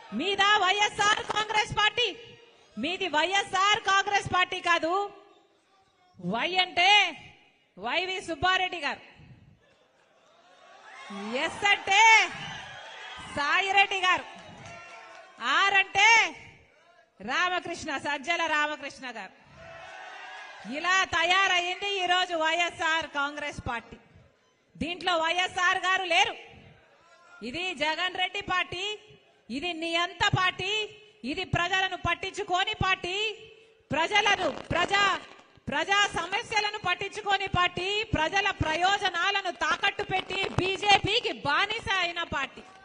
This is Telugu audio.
మీద వైఎస్ఆర్ కాంగ్రెస్ పార్టీ మీది వైఎస్ఆర్ కాంగ్రెస్ పార్టీ కాదు వై అంటే వైవి సుబ్బారెడ్డి గారు ఎస్ అంటే సాయిరెడ్డి గారు ఆర్ అంటే రామకృష్ణ సజ్జల రామకృష్ణ గారు ఇలా తయారయ్యింది ఈరోజు వైఎస్ఆర్ కాంగ్రెస్ పార్టీ దీంట్లో వైఎస్ఆర్ గారు లేరు ఇది జగన్ రెడ్డి పార్టీ ఇది నియంత పార్టీ ఇది ప్రజలను పట్టించుకోని పార్టీ ప్రజలను ప్రజా ప్రజా సమస్యలను పట్టించుకోని పార్టీ ప్రజల ప్రయోజనాలను తాకట్టు పెట్టి బీజేపీకి బానిస అయిన పార్టీ